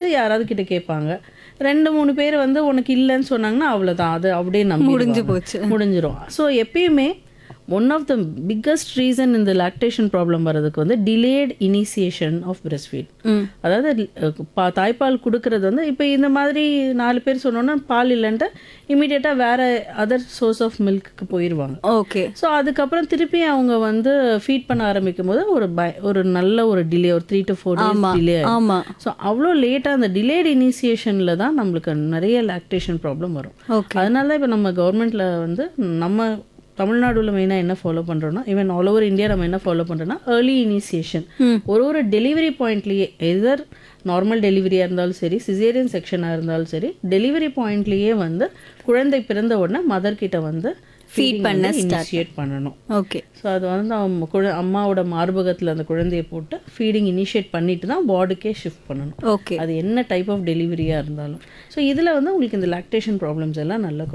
யாராவது கிட்ட கேட்பாங்க ரெண்டு மூணு பேர் வந்து உனக்கு இல்லைன்னு சொன்னாங்கன்னா அவ்வளோதான் அது அப்படியே நம்பி முடிஞ்சு போச்சு முடிஞ்சிரும் ஸோ எப்பயுமே one of the biggest reason இந்த லாக்டேஷன் ப்ராப்ளம் வர்றதுக்கு வந்து delayed initiation of breast feed hmm அதாவது அஹ், பா தாய்ப்பால் கொடுக்கறது வந்து இப்போ இந்த மாதிரி நாலு பேர் சொன்னோன்னா பால் இல்லைன்ட்டு இமீடியட்டாக வேற அதர் சோர்ஸ் ஆஃப் மில்க்கு போயிடுவாங்க ஓகே ஸோ அதுக்கப்புறம் திருப்பி அவங்க வந்து ஃபீட் பண்ண ஆரம்பிக்கும் போது ஒரு பய ஒரு நல்ல ஒரு டிலே ஒரு three to four days delay ஆமா ஸோ அவ்வளோ லேட்டாக அந்த டிலேட் இனிஷியேஷனில் தான் நம்மளுக்கு நிறைய லாக்டேஷன் ப்ராப்ளம் வரும் ஓகே அதனால தான் இப்போ நம்ம கவர்மெண்ட்டில் வந்து நம்ம தமிழ்நாடுல மெயினாக என்ன ஃபாலோ பண்ணுறோன்னா ஈவன் ஆல் ஓவர் இந்தியா நம்ம என்ன ஃபாலோ பண்ணுறோன்னா ஏர்லி இனிஷியேஷன் ஒரு ஒரு டெலிவரி பாயிண்ட்லேயே எதர் நார்மல் டெலிவரியாக இருந்தாலும் சரி சிசேரியன் செக்ஷனாக இருந்தாலும் சரி டெலிவரி பாயிண்ட்லேயே வந்து குழந்தை பிறந்த உடனே மதர் கிட்ட வந்து Feed பண்ண இனிஷியேட் பண்ணணும் ஓகே ஸோ அது வந்து அவங்க குழ அம்மாவோட மார்பகத்தில் அந்த குழந்தையை போட்டு ஃபீடிங் இனிஷியேட் பண்ணிட்டு தான் வார்டுக்கே ஷிஃப்ட் பண்ணணும் ஓகே அது என்ன டைப் ஆஃப் டெலிவரியாக இருந்தாலும் ஸோ இதில் வந்து உங்களுக்கு இந்த லாக்டேஷன் ப்ராப்ளம்ஸ் எல்லாம் நல்லா